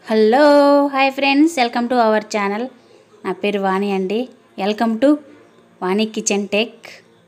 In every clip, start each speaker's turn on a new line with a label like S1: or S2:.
S1: hello hi friends welcome to our channel నా పేరు వాణి అండి welcome to Vani kitchen tech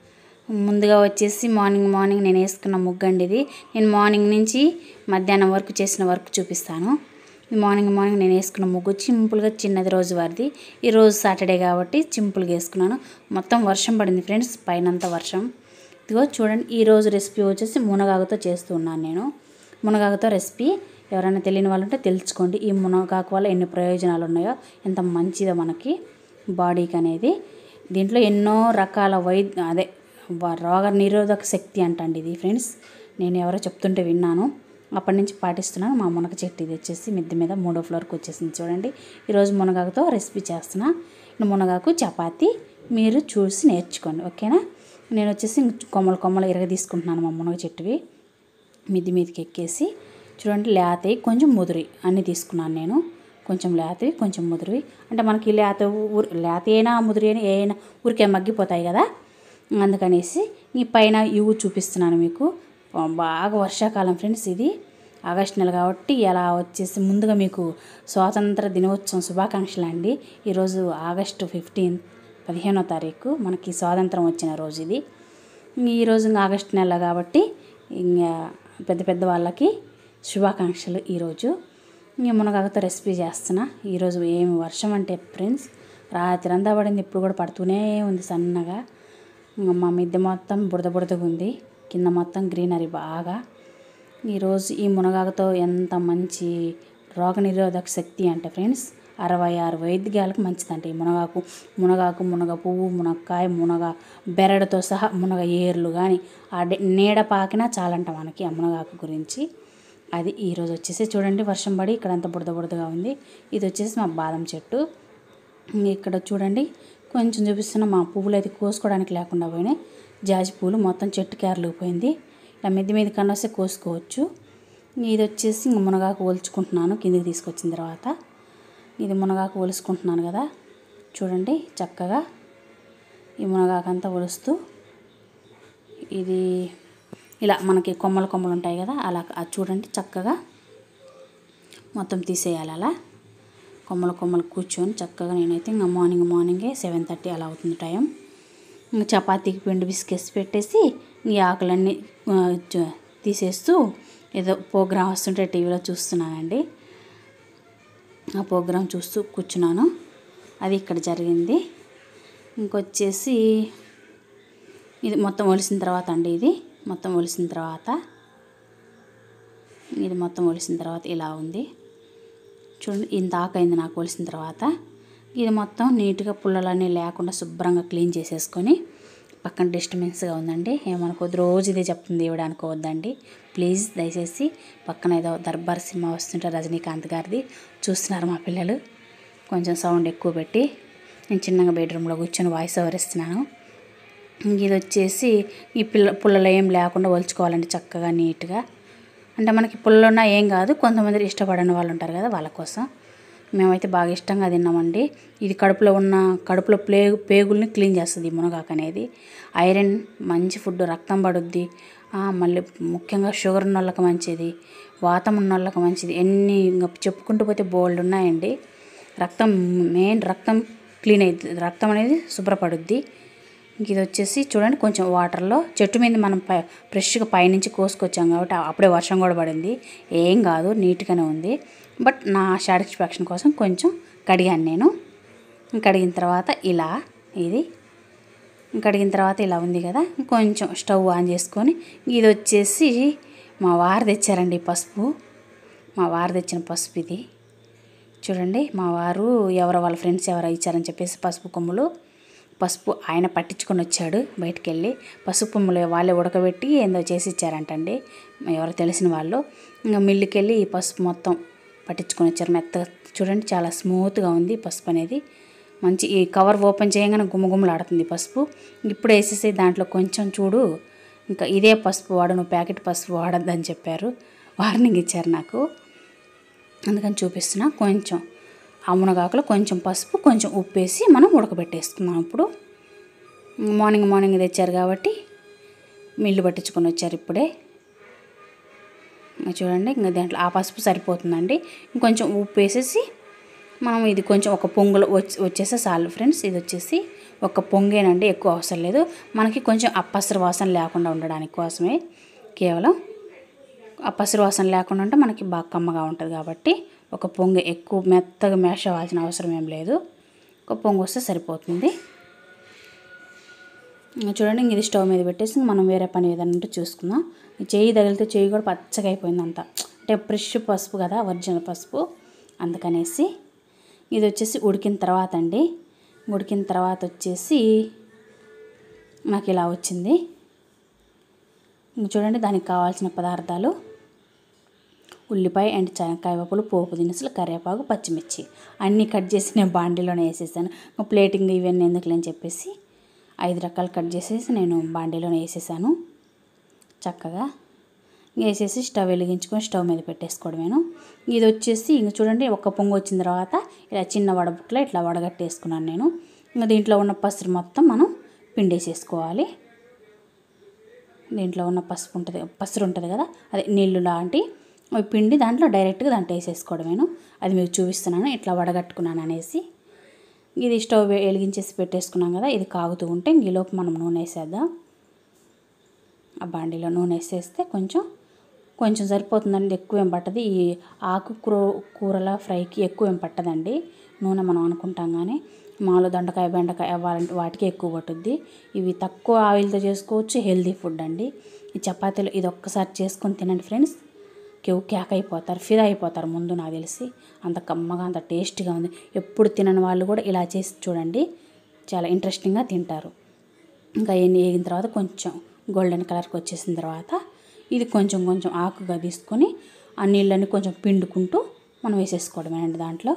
S1: ముందుగా వచ్చేసి మార్నింగ్ మార్నింగ్ నేను వేసుకున్న ముగ్గు అండి ఇది నేను మార్నింగ్ నుంచి మధ్యాహ్నం వరకు చేసిన వర్క్ చూపిస్తాను ఈ మార్నింగ్ మార్నింగ్ నేను వేసుకున్న ముగ్గు సింపుల్గా చిన్నది రోజు వారిది ఈ రోజు సాటర్డే కాబట్టి సింపుల్గా వేసుకున్నాను మొత్తం వర్షం పడింది ఫ్రెండ్స్ పైనంతా వర్షం ఇదిగో చూడండి ఈ రోజు రెసిపీ వచ్చేసి మునగాకుతో చేస్తూ ఉన్నాను నేను మునగాకుతో రెసిపీ ఎవరైనా తెలియని వాళ్ళు ఉంటే తెలుసుకోండి ఈ మునగాకు వల్ల ఎన్ని ప్రయోజనాలు ఉన్నాయో ఎంత మంచిదో మనకి బాడీకి అనేది దీంట్లో ఎన్నో రకాల వైద్య అదే వ- రోగ నిరోధక శక్తి అంటండి ఇది ఫ్రెండ్స్ నేను ఎవరో చెప్తుంటే విన్నాను అప్పటి నుంచి పాటిస్తున్నాను మా మునగ చెట్టు ఇది వచ్చేసి మిద్దె మీద మూడో ఫ్లోర్కి వచ్చేసింది చూడండి ఈరోజు మునగాకుతో రెసిపీ చేస్తున్నా ఈ మునగాకు చపాతి మీరు చూసి నేర్చుకోండి ఓకేనా నేను వచ్చేసి కొమ్మలు కొమ్మలు ఇరగ తీసుకుంటున్నాను మా మునగ చెట్టువి మిద్ది మీదకి ఎక్కేసి చూడండి లేతవి కొంచెం ముదిరి అన్నీ తీసుకున్నాను నేను కొంచెం లేతవి కొంచెం ముదిరివి అంటే మనకి లేత ఊరి లేత అయినా ముదిరి అయినా ఏ అయినా ఊరికే మగ్గిపోతాయి కదా అందుకనేసి ఈ పైన ఇవి చూపిస్తున్నాను మీకు బాగా వర్షాకాలం ఫ్రెండ్స్ ఇది ఆగస్ట్ నెల కాబట్టి ఇలా వచ్చేసి ముందుగా మీకు స్వాతంత్ర దినోత్సవం శుభాకాంక్షలు అండి ఈరోజు ఆగస్టు ఫిఫ్టీన్ పదిహేనో తారీఖు మనకి స్వాతంత్రం వచ్చిన రోజు ఇది ఈరోజు ఇంకా ఆగస్టు నెల కాబట్టి ఇంకా పెద్ద పెద్ద వాళ్ళకి శుభాకాంక్షలు ఈరోజు ఇంకా మునగాకుతో రెసిపీ చేస్తున్నా ఈరోజు ఏమి వర్షం అంటే ఫ్రెండ్స్ రాత్రి అంతా పడింది ఇప్పుడు కూడా పడుతూనే ఉంది సన్నగా ఇంకా మా మిద్దె మొత్తం బుడద బుడదగా ఉంది కింద మొత్తం గ్రీనరీ బాగా ఈరోజు ఈ మునగాకుతో ఎంత మంచి రోగనిరోధక శక్తి అంటే ఫ్రెండ్స్ అరవై ఆరు వైద్యాలకు మంచిదంట ఈ మునగాకు మునగాకు మునగ పువ్వు మునక్కాయ మునగ బెరడుతో సహా మునగ ఏర్లు కానీ ఆ డే- నీడ పాకినా చాలంట మనకి ఆ మునగాకు గురించి అది ఈరోజు వచ్చేసి చూడండి వర్షం పడి ఇక్కడ అంత బుడద బుడదగా ఉంది ఇది వచ్చేసి మా బాదం చెట్టు ఇక్కడ చూడండి కొంచెం చూపిస్తున్న మా పువ్వులు అయితే కోసుకోవడానికి లేకుండా పోయినాయి జాజి పూలు మొత్తం చెట్టు కేరలేకపోయింది ఇలా మిద్ది మీద కన్నా వస్తే కోసుకోవచ్చు ఇది వచ్చేసి ఇంక మునగాకు ఒలుచుకుంటున్నాను కిందికి తీసుకొచ్చిన తర్వాత ఇది మునగాకు ఒలుసుకుంటున్నాను కదా చూడండి చక్కగా ఈ మునగాకు అంతా ఒలుస్తూ ఇది ఇలా మనకి కొమ్మలు కొమ్మలు ఉంటాయి కదా అలా అది చూడండి చక్కగా మొత్తం తీసేయాలి అలా కొమ్మలు కొమ్మలు కూర్చొని చక్కగా నేనైతే ఇంకా మార్నింగ్ మార్నింగే సెవెన్ థర్టీ అలా అవుతుంది టైం ఇంకా చపాతీకి పిండి బిస్కెట్స్ పెట్టేసి ఈ ఆకులన్నీ ఆ, చ- తీసేస్తూ ఏదో ప్రోగ్రామ్ వస్తుంటే టీవీలో చూస్తున్నానండి ఆ ప్రోగ్రామ్ చూస్తూ కూర్చున్నాను అది ఇక్కడ జరిగింది ఇంకొచ్చేసి ఇది మొత్తం ఒలిసిన తర్వాత అండి ఇది మొత్తం ఒలిసిన తర్వాత ఇది మొత్తం ఒలిసిన తర్వాత ఇలా ఉంది చూడండి ఇంత ఆకైంది నాకు ఒలిసిన తర్వాత ఇది మొత్తం నీట్గా పుల్లలన్నీ లేకుండా శుభ్రంగా క్లీన్ చేసేసుకొని పక్కన డిస్టర్బెన్స్గా ఉందండి ఏమనుకోవద్దు రోజు ఇదే చెప్తుంది దేవుడు అనుకోవద్దండి ప్లీజ్ దయచేసి పక్కన ఏదో దర్బార్ సినిమా వస్తుంటే రజనీకాంత్ గారిది చూస్తున్నారు మా పిల్లలు కొంచెం సౌండ్ ఎక్కువ పెట్టి నేను చిన్నగా బెడ్రూమ్లో కూర్చొని వాయిస్ ఓవర్ ఇస్తున్నాను ఇంక ఇది వచ్చేసి ఈ పిల్ల పుల్లలు ఏం లేకుండా ఒలుచుకోవాలండి చక్కగా నీట్గా అంటే మనకి పుల్లలు ఉన్నా ఏం కాదు కొంతమంది ఇష్టపడని వాళ్ళు ఉంటారు కదా వాళ్ళ కోసం మేమైతే బాగా ఇష్టంగా తిన్నామండి ఇది కడుపులో ఉన్న కడుపులో ప్లే పేగుల్ని క్లీన్ చేస్తుంది ఈ మునగాకు అనేది ఐరన్ మంచి ఫుడ్ రక్తం పడుద్ది ఆ, మళ్ళీ ముఖ్యంగా షుగర్ ఉన్న వాళ్ళకి మంచిది వాతం ఉన్న వాళ్ళకి మంచిది ఎన్ని ఇంకా చెప్పుకుంటూ పోతే బోల్డ్ ఉన్నాయండి రక్తం మెయిన్ రక్తం క్లీన్ అవుతుంది రక్తం అనేది శుభ్రపడుద్ది ఇంక ఇది వచ్చేసి చూడండి కొంచెం వాటర్లో చెట్టు మీద మనం పై ఫ్రెష్గా పైనుంచి కోసుకొచ్చాం కాబట్టి అప్పుడే వర్షం కూడా పడింది ఏం కాదు నీట్గానే ఉంది బట్ నా సాటిస్ఫాక్షన్ కోసం కొంచెం కడిగాను నేను కడిగిన తర్వాత ఇలా ఇది కడిగిన తర్వాత ఇలా ఉంది కదా కొంచెం స్టవ్ ఆన్ చేసుకొని ఇది వచ్చేసి మా వారు తెచ్చారండి ఈ పసుపు మా వారు తెచ్చిన పసుపు ఇది చూడండి మా వారు ఎవరో వాళ్ళ ఫ్రెండ్స్ ఎవరో ఇచ్చారని చెప్పేసి పసుపు కొమ్ములు పసుపు ఆయన పట్టించుకొని వచ్చాడు బయటికి వెళ్ళి పసుపు కొమ్ములు వాళ్ళే ఉడకబెట్టి ఏందో చేసి ఇచ్చారంటండి ఎవరు తెలిసిన వాళ్ళు ఇంకా మిల్లుకి వెళ్ళి ఈ పసుపు మొత్తం పట్టించుకొని వచ్చారు మెత్తగా చూడండి చాలా స్మూత్గా ఉంది పసుపు అనేది మంచి ఈ కవర్ ఓపెన్ చేయగానే గుమ్మగుమ్మలాడుతుంది పసుపు ఇప్పుడు వేసేసి దాంట్లో కొంచెం చూడు ఇంకా ఇదే పసుపు వాడు నువ్వు ప్యాకెట్ పసుపు వాడద్దని చెప్పారు వార్నింగ్ ఇచ్చారు నాకు అందుకని చూపిస్తున్నా కొంచెం ఆ మునగాకులో కొంచెం పసుపు కొంచెం ఉప్పు వేసి మనం ఉడకబెట్టేసుకున్నాం ఇప్పుడు మార్నింగ్ మార్నింగ్ తెచ్చారు కాబట్టి మిల్లు పట్టించుకొని వచ్చారు ఇప్పుడే ఇంకా చూడండి ఇంకా దాంట్లో ఆ పసుపు సరిపోతుందండి ఇంకొంచెం ఉప్పు వేసేసి మనం ఇది కొంచెం ఒక పొంగులు వచ్చి వచ్చేస్తే చాలు ఫ్రెండ్స్ ఇది వచ్చేసి ఒక పొంగేనండి ఎక్కువ అవసరం లేదు మనకి కొంచెం అప్పసర వాసన లేకుండా ఉండడానికి కోసమే కేవలం అప్పసర వాసన లేకుండా ఉంటే మనకి బాగా కమ్మగా ఉంటుంది కాబట్టి ఒక పొంగు ఎక్కువ మెత్తగా మేష అవ్వాల్సిన అవసరం ఏం లేదు ఒక పొంగు వస్తే సరిపోతుంది ఇంకా చూడండి ఇంక ఇది స్టవ్ మీద పెట్టేసి ఇంక మనం వేరే పని ఏదైనా ఉంటే చూసుకుందాం ఈ చెయ్యి తగిలితే చెయ్యి కూడా పచ్చగా అయిపోయింది అంతా అంటే ఫ్రెష్ పసుపు కదా ఒరిజినల్ పసుపు అందుకనేసి ఇది వచ్చేసి ఉడికిన తర్వాత అండి ఉడికిన తర్వాత వచ్చేసి నాకు ఇలా వచ్చింది ఇంక చూడండి దానికి కావాల్సిన పదార్థాలు ఉల్లిపాయ అండ్ శనక్కాయ పప్పులు పోపు దినుసులు కరివేపాకు పచ్చిమిర్చి అన్నీ కట్ చేసి నేను బాండీలోనే వేసేసాను ఇంకా ప్లేటింగ్ ఇవన్నీ ఎందుకులేని చెప్పేసి ఐదు రకాలు కట్ చేసేసి నేను బాండీలోనే వేసేసాను చక్కగా వేసేసి స్టవ్ వెలిగించుకొని స్టవ్ మీద పెట్టేసుకోవడమేను ఇది వచ్చేసి ఇంక చూడండి ఒక్క పొంగు వచ్చిన తర్వాత ఇలా చిన్న వడబుట్లో ఇట్లా వడగట్టేసుకున్నాను నేను ఇంకా దీంట్లో ఉన్న పసురు మొత్తం మనం పిండేసేసుకోవాలి దీంట్లో ఉన్న పసుపు ఉంటుంది పసురు ఉంటుంది కదా అదే నీళ్ళు లాంటి అవి పిండి దాంట్లో డైరెక్ట్గా దాంట్లో వేసేసుకోవడమేను అది మీకు చూపిస్తున్నాను ఇట్లా వడగట్టుకున్నాను అనేసి ఇది స్టవ్ వే- వెలిగించేసి పెట్టేసుకున్నాం కదా ఇది కాగుతూ ఉంటే ఇంక ఈలోపు మనం నూనె వేసేద్దాం ఆ బాండీలో నూనె వేసేస్తే కొంచెం కొంచెం సరిపోతుందండి ఎక్కువ ఏం పట్టదు ఈ ఆకు కూర కూరల ఫ్రైకి ఎక్కువ ఏం పట్టదండి నూనె మనం అనుకుంటాం కానీ మామూలు దొండకాయ బెండకాయ వాళ్ళ వాటికి ఎక్కువ పట్టుద్ది ఇవి తక్కువ ఆయిల్తో చేసుకోవచ్చు హెల్దీ ఫుడ్ అండి ఈ చపాతీలు ఇది ఒక్కసారి చేసుకొని తినండి ఫ్రెండ్స్ కేవ్ కేక్ అయిపోతారు ఫిదా అయిపోతారు ముందు నాకు తెలిసి అంత కమ్మగా అంత టేస్టీగా ఉంది ఎప్పుడు తినని వాళ్ళు కూడా ఇలా చేసి చూడండి చాలా ఇంట్రెస్టింగ్గా తింటారు ఇంకా ఎన్ని వేగిన తర్వాత కొంచెం గోల్డెన్ కలర్కి వచ్చేసిన తర్వాత ఇది కొంచెం కొంచెం ఆకుగా తీసుకొని ఆ నీళ్ళని కొంచెం పిండుకుంటూ మనం వేసేసుకోవడమేనండి దాంట్లో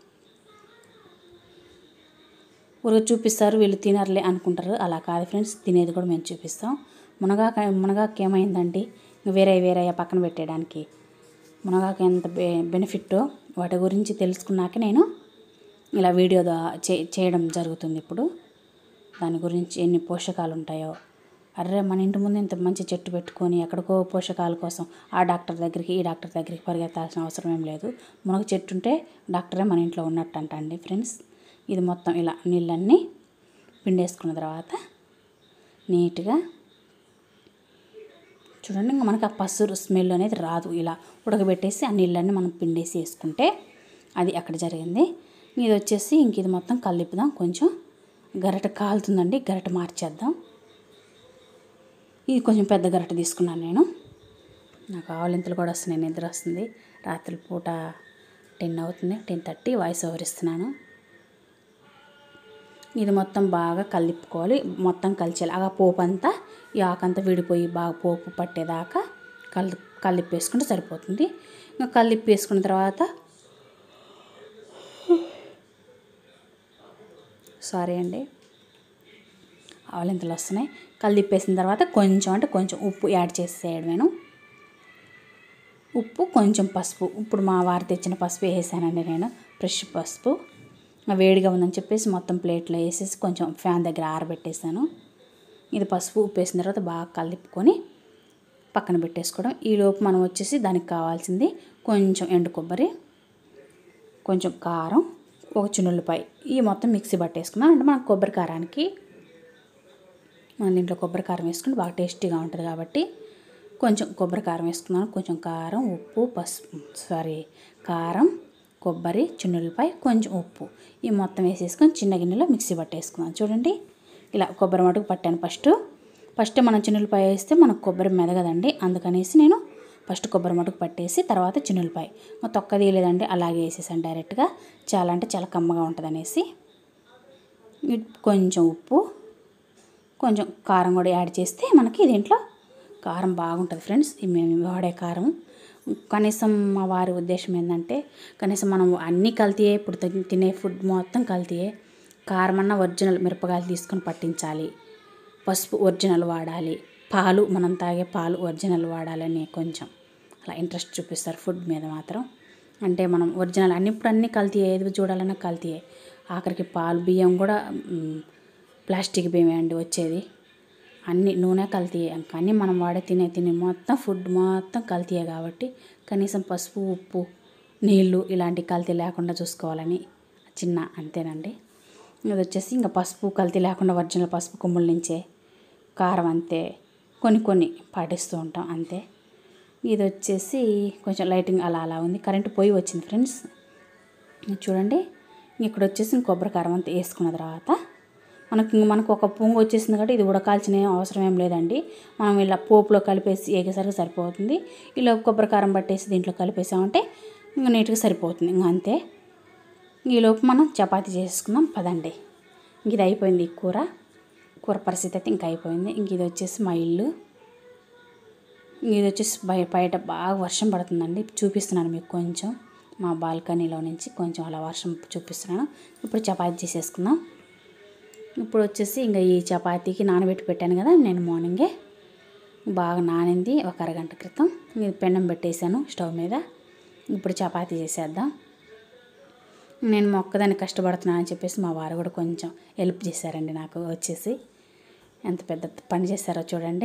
S1: ఊరికి చూపిస్తారు వీళ్ళు తినర్లే అనుకుంటారు అలా కాదు ఫ్రెండ్స్ తినేది కూడా మేము చూపిస్తాం మునగాక మునగాకు ఏమైందండి వేరే వేరే పక్కన పెట్టేయడానికి మునగాకు ఎంత బె బెనిఫిట్ వాటి గురించి తెలుసుకున్నాక నేను ఇలా వీడియో దా- చే చేయడం జరుగుతుంది ఇప్పుడు దాని గురించి ఎన్ని పోషకాలు ఉంటాయో అర్రే మన ఇంటి ముందు ఇంత మంచి చెట్టు పెట్టుకొని ఎక్కడికో పోషకాల కోసం ఆ డాక్టర్ దగ్గరికి ఈ డాక్టర్ దగ్గరికి పరిగెత్తాల్సిన అవసరం ఏం లేదు మునగ చెట్టు ఉంటే డాక్టరే మన ఇంట్లో ఉన్నట్టు అంట అండి ఫ్రెండ్స్ ఇది మొత్తం ఇలా నీళ్ళన్నీ పిండేసుకున్న తర్వాత నీట్గా చూడండి ఇంకా మనకి ఆ పసురు స్మెల్ అనేది రాదు ఇలా ఉడకబెట్టేసి ఆ నీళ్ళన్నీ మనం పిండేసి వేసుకుంటే అది అక్కడ జరిగింది ఇది వచ్చేసి ఇంక ఇది మొత్తం కలిపుదాం కొంచెం గరిట కాలుతుందండి గరిట మార్చేద్దాం ఇది కొంచెం పెద్ద గరిట తీసుకున్నాను నేను నాకు ఆవలింతలు కూడా వస్తున్నాయి నిద్ర వస్తుంది రాత్రి పూట టెన్ అవుతుంది టెన్ థర్టీ వాయిస్ ఓవర్ ఇస్తున్నాను ఇది మొత్తం బాగా కలిపుకోవాలి మొత్తం కలిసేలా ఆ పోపు అంతా ఈ ఆకంతా విడిపోయి బాగా పోపు పట్టేదాకా కలి కలిపేసుకుంటే సరిపోతుంది ఇంకా కలిపి వేసుకున్న తర్వాత సారీ అండి ఆవలింతలు వస్తున్నాయి కలిపేసిన తర్వాత కొంచెం అంటే కొంచెం ఉప్పు యాడ్ చేసేయడమేను ఉప్పు కొంచెం పసుపు ఇప్పుడు మా వారు తెచ్చిన పసుపు వేసానండి నేను ఫ్రెష్ పసుపు ఆ వేడిగా ఉందని చెప్పేసి మొత్తం ప్లేట్లో వేసేసి కొంచెం ఫ్యాన్ దగ్గర ఆరబెట్టేసాను ఇది పసుపు ఉప్పు వేసిన తర్వాత బాగా కలుపుకొని పక్కన పెట్టేసుకోవడం ఈలోపు మనం వచ్చేసి దానికి కావాల్సింది కొంచెం ఎండు కొబ్బరి కొంచెం కారం ఒక చిన్నుల్లిపాయ ఈ మొత్తం మిక్సీ పట్టేసుకున్నాం అంటే మన కొబ్బరి కారానికి మన దీంట్లో కొబ్బరి కారం వేసుకుంటే బాగా టేస్టీగా ఉంటుంది కాబట్టి కొంచెం కొబ్బరి కారం వేసుకున్నాను కొంచెం కారం ఉప్పు పసుపు సారీ కారం కొబ్బరి చిన్నులపై కొంచెం ఉప్పు ఈ మొత్తం వేసేసుకొని చిన్న గిన్నెలో మిక్సీ పట్టేసుకున్నాను చూడండి ఇలా కొబ్బరి మటుకు పట్టాను ఫస్ట్ ఫస్ట్ మనం చిన్నులపాయ వేస్తే మనకు కొబ్బరి మెదగదండి అందుకనేసి నేను ఫస్ట్ కొబ్బరి మటుకు పట్టేసి తర్వాత చిన్నులపాయ తొక్క తీయలేదండి అలాగే వేసేసాను డైరెక్ట్గా చాలా అంటే చాలా కమ్మగా ఉంటుంది అనేసి కొంచెం ఉప్పు కొంచెం కారం కూడా యాడ్ చేస్తే మనకి దీంట్లో కారం బాగుంటుంది ఫ్రెండ్స్ ఈ మేము వాడే కారం కనీసం మా వారి ఉద్దేశం ఏంటంటే కనీసం మనం అన్నీ కల్తీయే ఇప్పుడు తిన్- తినే ఫుడ్ మొత్తం కల్తీయే కారం అన్న ఒరిజినల్ మిరపకాయలు తీసుకొని పట్టించాలి పసుపు ఒరిజినల్ వాడాలి పాలు మనం తాగే పాలు ఒరిజినల్ వాడాలని కొంచెం అలా ఇంట్రెస్ట్ చూపిస్తారు ఫుడ్ మీద మాత్రం అంటే మనం ఒరిజినల్ అన్ని ఇప్పుడు అన్నీ కల్తీయే ఏది చూడాలన్నా కల్తీయే ఆఖరికి పాలు బియ్యం కూడా మ్, ప్లాస్టిక్ బియ్యమే అండి వచ్చేది అన్ని నూనె కల్తీ కానీ మనం వాడే తినే తినే మొత్తం ఫుడ్ మొత్తం కల్తీయే కాబట్టి కనీసం పసుపు ఉప్పు నీళ్ళు ఇలాంటి కల్తీ లేకుండా చూసుకోవాలని చిన్న అంతేనండి ఇది వచ్చేసి ఇంకా పసుపు కల్తీ లేకుండా ఒరిజినల్ పసుపు కొమ్ముల నుంచే కారం అంతే కొన్ని కొన్ని పాటిస్తూ ఉంటాం అంతే ఇది వచ్చేసి కొంచెం లైటింగ్ అలా అలా ఉంది కరెంటు పొయ్యి వచ్చింది ఫ్రెండ్స్ చూడండి ఇక్కడ వచ్చేసి కొబ్బరి కారం అంతా వేసుకున్న తర్వాత మనకు మనకు ఒక పొంగు వచ్చేసింది కాబట్టి ఇది ఉడకాల్సిన అవసరం ఏం లేదండి మనం ఇలా పోపులో కలిపేసి ఏగేసరికి సరిపోతుంది ఇలా కొబ్బరి కారం పట్టేసి దీంట్లో కలిపేసామంటే ఇంకా నీట్గా సరిపోతుంది ఇంకా అంతే ఈలోపు మనం చపాతీ చేసుకుందాం పదండి ఇంక ఇది అయిపోయింది ఈ కూర కూర పరిస్థితి అయితే ఇంకా అయిపోయింది ఇంక ఇది వచ్చేసి మా ఇల్లు ఇది వచ్చేసి బయ బయట బాగా వర్షం పడుతుందండి చూపిస్తున్నాను మీకు కొంచెం మా బాల్కనీలో నుంచి కొంచెం అలా వర్షం చూపిస్తున్నాను ఇప్పుడు చపాతీ చేసేసుకుందాం ఇప్పుడు వచ్చేసి ఇంకా ఈ చపాతీకి నానబెట్టి పెట్టాను కదా నేను మార్నింగే బాగా నానింది ఒక అరగంట క్రితం ఇది పెన్నం పెట్టేశాను స్టవ్ మీద ఇప్పుడు చపాతీ చేసేద్దాం నేను మొక్కదాన్ని కష్టపడుతున్నానని చెప్పేసి మా వారు కూడా కొంచెం హెల్ప్ చేశారండి నాకు వచ్చేసి ఎంత పెద్ద పని చేశారో చూడండి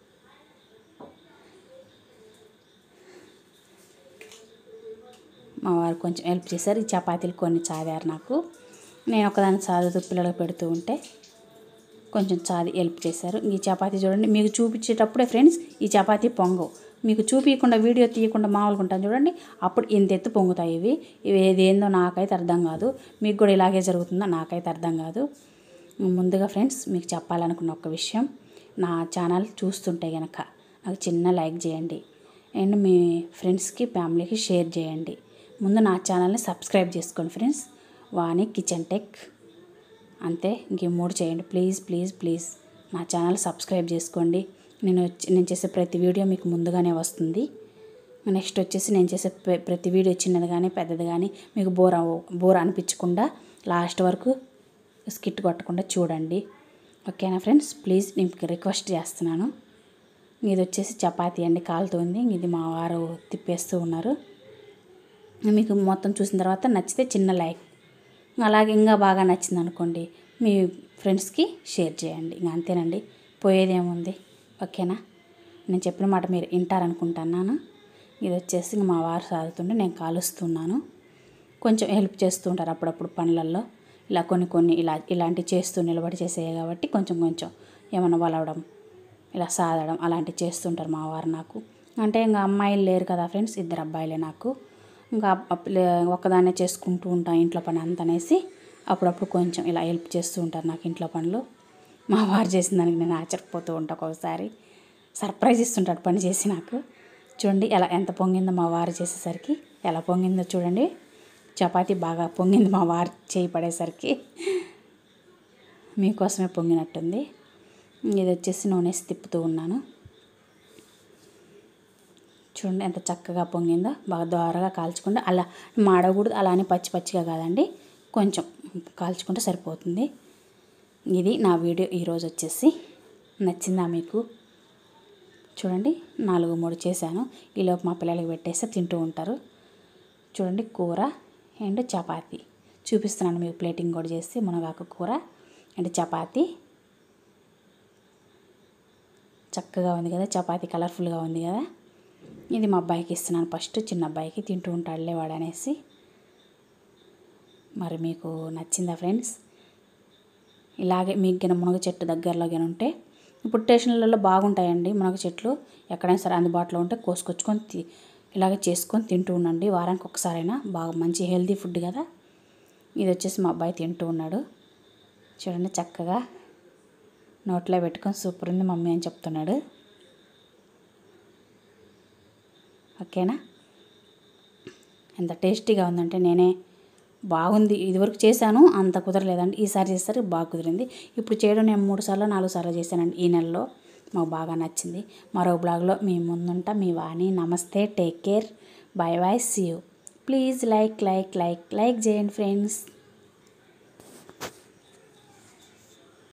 S1: మా వారు కొంచెం హెల్ప్ చేశారు ఈ చపాతీలు కొన్ని చాదారు నాకు నేను ఒకదాన్ని చాదుతూ పిల్లలకు పెడుతూ ఉంటే కొంచెం చాది హెల్ప్ చేశారు ఈ చపాతీ చూడండి మీకు చూపించేటప్పుడే ఫ్రెండ్స్ ఈ చపాతీ పొంగవు మీకు చూపించకుండా వీడియో తీయకుండా మామూలుగా ఉంటాను చూడండి అప్పుడు ఇంత ఎత్తు పొంగుతాయి ఇవి ఇవి ఏది ఏందో నాకైతే అర్థం కాదు మీకు కూడా ఇలాగే జరుగుతుందో నాకైతే అర్థం కాదు ముందుగా ఫ్రెండ్స్ మీకు చెప్పాలనుకున్న ఒక విషయం నా ఛానల్ చూస్తుంటే కనుక నాకు చిన్న లైక్ చేయండి అండ్ మీ ఫ్రెండ్స్కి ఫ్యామిలీకి షేర్ చేయండి ముందు నా ఛానల్ని సబ్స్క్రైబ్ చేసుకోండి ఫ్రెండ్స్ వాణి కిచెన్ టెక్ అంతే ఇంక ఈ మూడు చేయండి ప్లీజ్ ప్లీజ్ ప్లీజ్ నా ఛానల్ సబ్స్క్రైబ్ చేసుకోండి నేను వచ్చి నేను చేసే ప్రతి వీడియో మీకు ముందుగానే వస్తుంది నెక్స్ట్ వచ్చేసి నేను చేసే ప్ర- ప్రతి వీడియో చిన్నది కానీ పెద్దది కానీ మీకు బోర్ అవ్వ- బోర్ అనిపించకుండా లాస్ట్ వరకు స్కిట్ కొట్టకుండా చూడండి ఓకేనా ఫ్రెండ్స్ ప్లీజ్ నేను రిక్వెస్ట్ చేస్తున్నాను ఇది వచ్చేసి చపాతీ అండి కాలుతుంది ఇది మా వారు తిప్పేస్తూ ఉన్నారు మీకు మొత్తం చూసిన తర్వాత నచ్చితే చిన్న లైక్ అలాగే ఇంకా బాగా నచ్చింది అనుకోండి మీ ఫ్రెండ్స్కి షేర్ చేయండి ఇంకా అంతేనండి పోయేదేముంది ఓకేనా నేను చెప్పిన మాట మీరు వింటారనుకుంటున్నాను ఇది వచ్చేసి ఇంక మా వారు సాగుతుంటే నేను కాలుస్తున్నాను కొంచెం హెల్ప్ చేస్తూ ఉంటారు అప్పుడప్పుడు పనులలో ఇలా కొన్ని కొన్ని ఇలా ఇలాంటివి చేస్తూ నిలబడి చేసేవి కాబట్టి కొంచెం కొంచెం ఏమైనా వలవడం ఇలా సాదడం అలాంటివి చేస్తుంటారు మా వారు నాకు అంటే ఇంకా అమ్మాయిలు లేరు కదా ఫ్రెండ్స్ ఇద్దరు అబ్బాయిలే నాకు ఇంకా అప్- లే- ఒక్కదాన్నే చేసుకుంటూ ఉంటాం ఇంట్లో పని అంత అనేసి అప్పుడప్పుడు కొంచెం ఇలా హెల్ప్ చేస్తూ ఉంటారు నాకు ఇంట్లో పనులు మా వారు చేసిన దానికి నేను ఆశ్చర్యపోతూ ఉంటా ఒక్కొక్కసారి సర్ప్రైజ్ ఇస్తుంటాడు పని చేసి నాకు చూడండి ఎలా ఎంత పొంగిందో మా వారు చేసేసరికి ఎలా పొంగిందో చూడండి చపాతీ బాగా పొంగింది మా వారు చేయి పడేసరికి మీకోసమే పొంగినట్టుంది ఇది వచ్చేసి నూనె వేసి తిప్పుతూ ఉన్నాను చూడండి ఎంత చక్కగా పొంగిందో బాగా దోరగా కాల్చుకుంటే అలా మాడకూడదు అలానే పచ్చి పచ్చిగా కాదండి కొంచెం కాల్చుకుంటే సరిపోతుంది ఇది నా వీడియో ఈరోజు వచ్చేసి నచ్చిందా మీకు చూడండి నాలుగు మూడు చేశాను ఈలోపు మా పిల్లలకి పెట్టేస్తే తింటూ ఉంటారు చూడండి కూర అండ్ చపాతీ చూపిస్తున్నాను మీకు ప్లేటింగ్ కూడా చేసి మునగాకు కూర అండ్ చపాతీ చక్కగా ఉంది కదా చపాతీ కలర్ఫుల్గా ఉంది కదా ఇది మా అబ్బాయికి ఇస్తున్నాను ఫస్ట్ చిన్న అబ్బాయికి తింటూ ఉంటాడులే వాడు అనేసి మరి మీకు నచ్చిందా ఫ్రెండ్స్ ఇలాగే మీకు గిన మునగ చెట్టు దగ్గరలో గిన ఉంటే ఇప్పుడు స్టేషన్లలో బాగుంటాయండి మునగ చెట్లు ఎక్కడైనా సరే అందుబాటులో ఉంటే కోసుకొచ్చుకొని తి ఇలాగే చేసుకొని తింటూ ఉండండి వారానికి ఒకసారైనా బాగా మంచి హెల్తీ ఫుడ్ కదా ఇది వచ్చేసి మా అబ్బాయి తింటూ ఉన్నాడు చూడండి చక్కగా నోట్లో పెట్టుకొని సూపర్ ఉంది మమ్మీ అని చెప్తున్నాడు ఓకేనా ఎంత టేస్టీగా ఉందంటే నేనే బాగుంది ఇదివరకు చేశాను అంత కుదరలేదండి ఈసారి చేస్తారు బాగా కుదిరింది ఇప్పుడు చేయడం నేను మూడు సార్లు నాలుగు సార్లు చేశానండి ఈ నెలలో మాకు బాగా నచ్చింది మరో బ్లాగ్లో మీ ముందుంటా మీ వాణి నమస్తే take care bye bye see you please like like like like చేయండి ఫ్రెండ్స్